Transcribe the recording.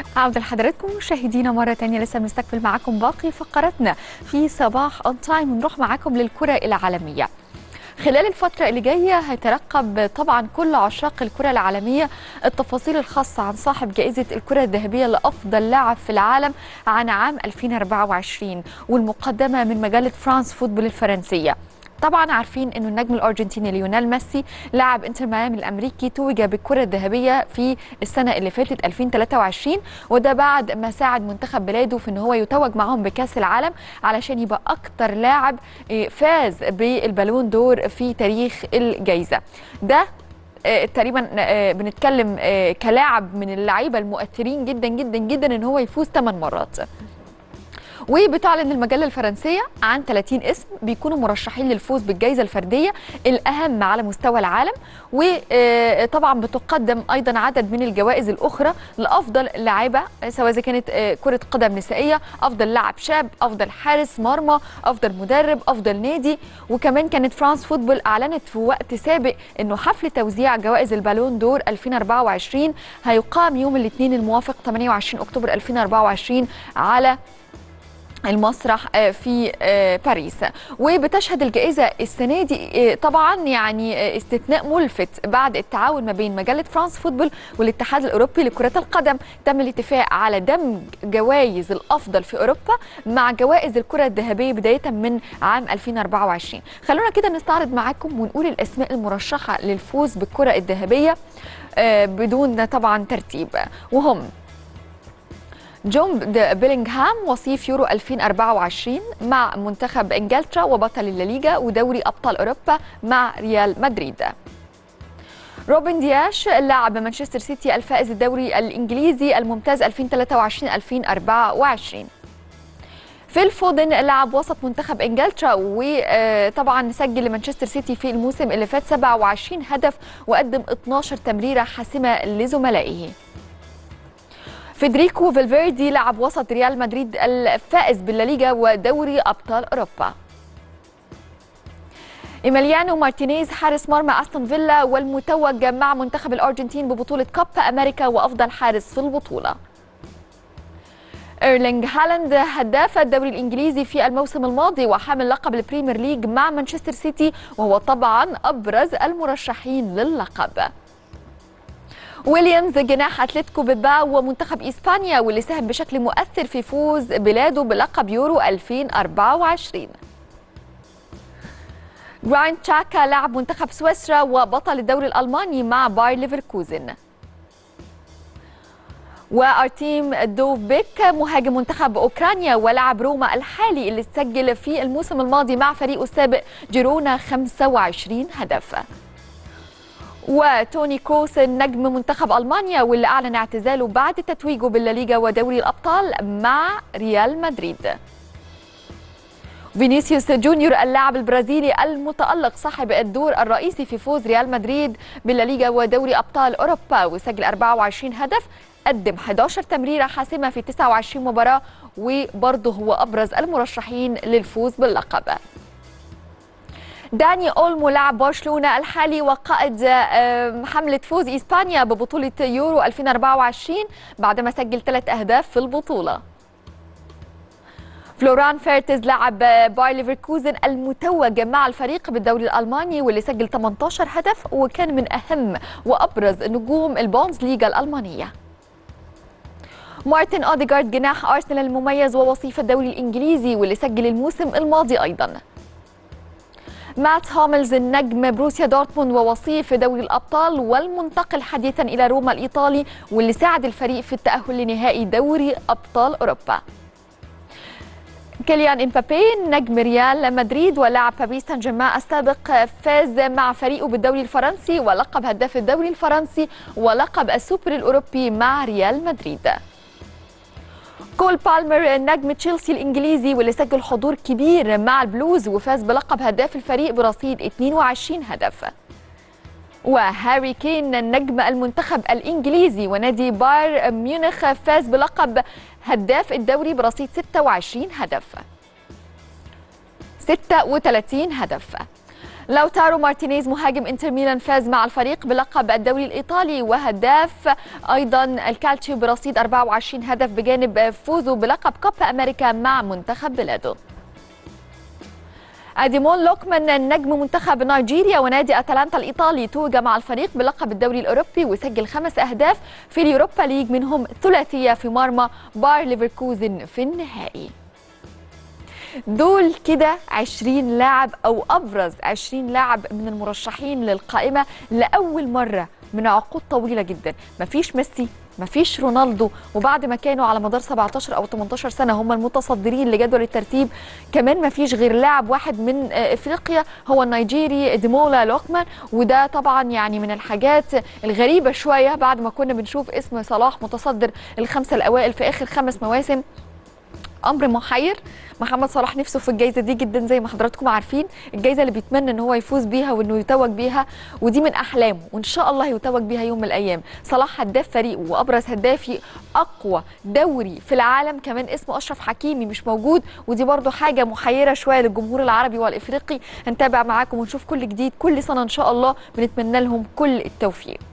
عودة لحضراتكم مشاهدينا مرة تانية لسه بنستكمل معاكم باقي فقراتنا في صباح اون تايم ونروح معاكم للكرة العالمية خلال الفترة اللي جاية هيترقب طبعا كل عشاق الكرة العالمية التفاصيل الخاصة عن صاحب جائزة الكرة الذهبية لأفضل لاعب في العالم عن عام 2024 والمقدمة من مجلة فرانس فوتبول الفرنسية طبعا عارفين انه النجم الارجنتيني ليونيل ميسي لاعب انتر ميامي الامريكي توج بالكره الذهبيه في السنه اللي فاتت 2023 وده بعد ما ساعد منتخب بلاده في ان هو يتوج معاهم بكاس العالم علشان يبقى اكتر لاعب فاز بالبالون دور في تاريخ الجائزه ده آه، تقريبا آه، بنتكلم آه، كلاعب من اللعيبه المؤثرين جدا جدا جدا ان هو يفوز 8 مرات وبتعلن المجله الفرنسيه عن 30 اسم بيكونوا مرشحين للفوز بالجائزه الفرديه الاهم على مستوى العالم وطبعا بتقدم ايضا عدد من الجوائز الاخرى لافضل لاعبه سواء اذا كانت آه، كره قدم نسائيه افضل لاعب شاب افضل حارس مرمى افضل مدرب افضل نادي وكمان كانت فرانس فوتبول اعلنت في وقت سابق انه حفل توزيع جوائز البالون دور 2024 هيقام يوم الاثنين الموافق 28 اكتوبر 2024 على المسرح آه، في آه، باريس وبتشهد الجائزة السنة دي آه، طبعا يعني استثناء ملفت بعد التعاون ما بين مجلة فرانس فوتبول والاتحاد الأوروبي لكرة القدم تم الاتفاق على دمج جوائز الأفضل في أوروبا مع جوائز الكرة الذهبية بداية من عام 2024 خلونا كده نستعرض معاكم ونقول الأسماء المرشحة للفوز بالكرة الذهبية بدون طبعا ترتيب وهم جون بيلينغهام وصيف يورو 2024 مع منتخب انجلترا وبطل الليغا ودوري ابطال اوروبا مع ريال مدريد روبن دياش لاعب مانشستر سيتي الفائز الدوري الانجليزي الممتاز 2023 2024 فيل فودن لاعب وسط منتخب انجلترا وطبعا سجل لمانشستر سيتي في الموسم اللي فات 27 هدف وقدم 12 تمريره حاسمه لزملائه فيدريكو فالفيردي لاعب وسط ريال مدريد الفائز بالليغا ودوري ابطال اوروبا إيميليانو مارتينيز حارس مرمى أستون فيلا والمتوج مع منتخب الأرجنتين ببطولة كوبا أمريكا وأفضل حارس في البطولة إيرلينج هالاند هداف الدوري الإنجليزي في الموسم الماضي وحامل لقب البريمير ليج مع مانشستر سيتي وهو طبعا أبرز المرشحين للقب ويليامز جناح اتلتيكو بيلباو ومنتخب اسبانيا واللي ساهم بشكل مؤثر في فوز بلاده بلقب يورو 2024 جراين تشاكا لاعب منتخب سويسرا وبطل الدوري الالماني مع باير ليفركوزن وارتيم دوفبيك مهاجم منتخب اوكرانيا ولاعب روما الحالي اللي سجل في الموسم الماضي مع فريقه السابق جيرونا 25 هدف وتوني كروس نجم منتخب المانيا واللي اعلن اعتزاله بعد تتويجه بالليغا ودوري الابطال مع ريال مدريد فينيسيوس جونيور اللاعب البرازيلي المتألق صاحب الدور الرئيسي في فوز ريال مدريد بالليغا ودوري أبطال أوروبا وسجل 24 هدف قدم 11 تمريرة حاسمة في 29 مباراة وبرضه هو أبرز المرشحين للفوز باللقب داني اولمو لاعب برشلونه الحالي وقائد حمله فوز اسبانيا ببطوله يورو 2024 بعدما سجل ثلاث اهداف في البطوله فلوران فيرتز لاعب باير ليفركوزن المتوج مع الفريق بالدوري الالماني واللي سجل 18 هدف وكان من اهم وابرز نجوم البونز ليغا الالمانيه مارتن اوديغارد جناح ارسنال المميز ووصيف الدوري الانجليزي واللي سجل الموسم الماضي ايضا مات هاملز النجم بروسيا دورتموند ووصيف دوري الأبطال والمنتقل حديثا إلى روما الإيطالي واللي ساعد الفريق في التأهل لنهائي دوري أبطال أوروبا كيليان امبابي نجم ريال مدريد ولاعب باريس سان جيرمان السابق فاز مع فريقه بالدوري الفرنسي ولقب هداف الدوري الفرنسي ولقب السوبر الاوروبي مع ريال مدريد كول بالمر نجم تشيلسي الانجليزي واللي سجل حضور كبير مع البلوز وفاز بلقب هداف الفريق برصيد 22 هدف وهاري كين نجم المنتخب الانجليزي ونادي باير ميونخ فاز بلقب هداف الدوري برصيد 26 هدف 36 هدف لوتارو مارتينيز مهاجم انتر ميلان فاز مع الفريق بلقب الدوري الايطالي وهداف ايضا الكالتشيو برصيد 24 هدف بجانب فوزه بلقب كوبا امريكا مع منتخب بلاده اديمون لوكمان نجم منتخب نيجيريا ونادي اتلانتا الايطالي توج مع الفريق بلقب الدوري الاوروبي وسجل خمس اهداف في اليوروبا ليج منهم ثلاثيه في مرمى باير ليفركوزن في النهائي دول كده 20 لاعب او ابرز 20 لاعب من المرشحين للقائمه لاول مره من عقود طويله جدا مفيش ميسي مفيش رونالدو وبعد ما كانوا على مدار 17 او 18 سنه هم المتصدرين لجدول الترتيب كمان مفيش غير لاعب واحد من افريقيا هو النيجيري ديمولا لوكمان وده طبعا يعني من الحاجات الغريبه شويه بعد ما كنا بنشوف اسم صلاح متصدر الخمسه الاوائل في اخر خمس مواسم امر محير محمد صلاح نفسه في الجائزه دي جدا زي ما حضراتكم عارفين الجائزه اللي بيتمنى ان هو يفوز بيها وانه يتوج بيها ودي من احلامه وان شاء الله يتوج بيها يوم من الايام صلاح هداف فريقه وابرز هدافي اقوى دوري في العالم كمان اسمه اشرف حكيمي مش موجود ودي برضو حاجه محيره شويه للجمهور العربي والافريقي هنتابع معاكم ونشوف كل جديد كل سنه ان شاء الله بنتمنى لهم كل التوفيق